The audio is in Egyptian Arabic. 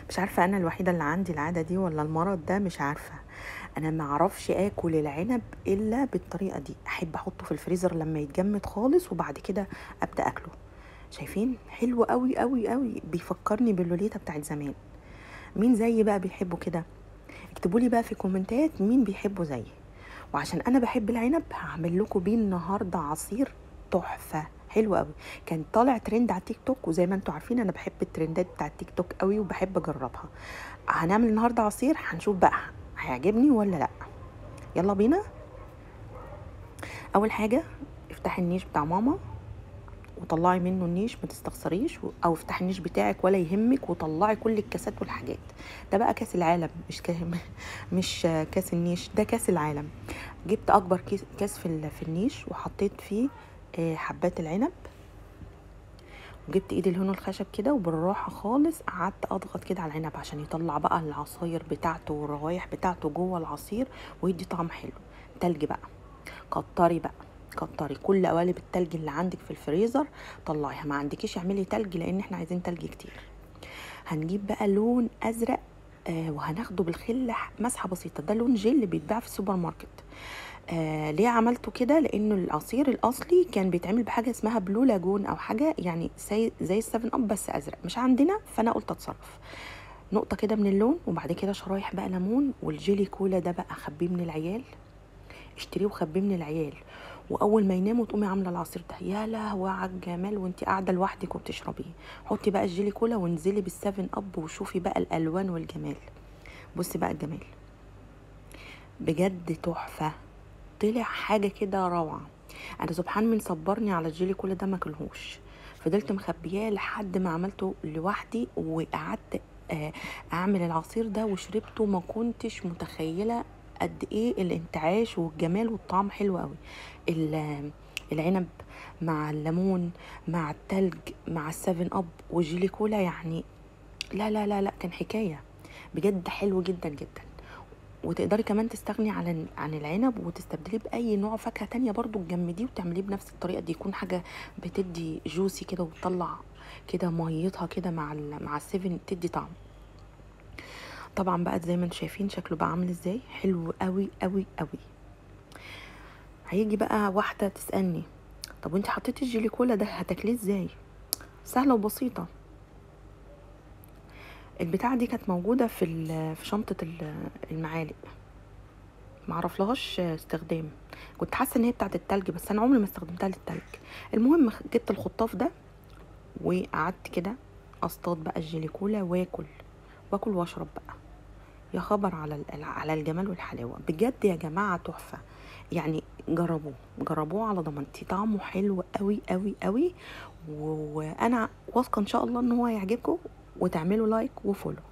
مش عارفة أنا الوحيدة اللي عندي العادة دي ولا المرض ده مش عارفة أنا ما أعرفش آكل العنب إلا بالطريقة دي أحب أحطه في الفريزر لما يتجمد خالص وبعد كده أبدأ أكله شايفين حلو قوي قوي قوي بيفكرني باللوليتا بتاعت زمان مين زيي بقى بيحبوا كده اكتبوا لي بقى في الكومنتات مين بيحبوا زيي وعشان انا بحب العنب هعمل لكم بيه النهارده عصير تحفه حلو قوي كان طالع ترند على التيك توك وزي ما انتم عارفين انا بحب الترندات بتاع التيك توك قوي وبحب اجربها هنعمل النهارده عصير هنشوف بقى هيعجبني ولا لا يلا بينا اول حاجه افتحي النيش بتاع ماما وطلعي منه النيش ما تستخسريش او افتحي النيش بتاعك ولا يهمك وطلعي كل الكاسات والحاجات ده بقى كاس العالم مش كا... مش كاس النيش ده كاس العالم جبت اكبر كيس- كاس في ال- في النيش وحطيت فيه آه، حبات العنب وجبت ايد الهون الخشب كده وبالراحه خالص قعدت اضغط كده على العنب عشان يطلع بقى العصاير بتاعته والروايح بتاعته جوه العصير ويدي طعم حلو تلج بقى كتري بقى كتري كل قوالب التلج اللي عندك في الفريزر طلعيها ما عندكيش اعملي تلج لان احنا عايزين تلج كتير هنجيب بقى لون ازرق آه وهناخده بالخل مسحه بسيطه ده لون جل بيتباع في السوبر ماركت آه ليه عملته كده لانه العصير الاصلي كان بيتعمل بحاجه اسمها بلو لاجون او حاجه يعني زي زي السفن اب بس ازرق مش عندنا فانا قلت اتصرف نقطه كده من اللون وبعد كده شرايح بقى ليمون والجيلي كولا ده بقى خبيه من العيال اشتريه وخبيه من العيال واول ما يناموا تقومي عامله العصير ده يا لهوي على الجمال وانت قاعده لوحدك وبتشربيه حطي بقى الجيلي كولا وانزلي بالسفن اب وشوفي بقى الالوان والجمال بصي بقى الجمال بجد تحفه طلع حاجه كده روعه انا سبحان من صبرني على الجيلي كولا ده ما كلهوش فضلت مخبياه لحد ما عملته لوحدي وقعدت آه، اعمل العصير ده وشربته ما كنتش متخيله قد ايه الانتعاش والجمال والطعم حلو قوي ال- العنب مع الليمون مع التلج مع السفن اب والجيلي كولا يعني لا لا لا لا كان حكايه بجد حلو جدا جدا وتقدري كمان تستغني عن عن العنب وتستبدليه باي نوع فاكهه تانية برضو تجمديه وتعمليه بنفس الطريقه دي يكون حاجه بتدي جوسي كده وتطلع كده ميتها كده مع ال- مع السيفن تدي طعم طبعا بقى زي ما انتم شايفين شكله بقى عامل ازاي حلو قوي قوي قوي هيجي بقى واحده تسالني طب وانت حطيتي الجيلي كولا ده هتاكليه ازاي سهله وبسيطه البتاعه دي كانت موجوده في ال- في شنطه ال- المعالق معرفلهاش استخدام كنت حاسه ان هي بتاعه التلج بس انا عمري ما استخدمتها للتلج المهم جبت الخطاف ده وقعدت كده اصطاد بقى الجيلي كولا واكل واكل واشرب بقى يا خبر على ال- على الجمال والحلاوه بجد يا جماعه تحفه يعني جربوه جربوه على ضمانتي طعمه حلو قوي قوي قوي و- وانا واثقه ان شاء الله ان هو هيعجبكم وتعملوا لايك وفولو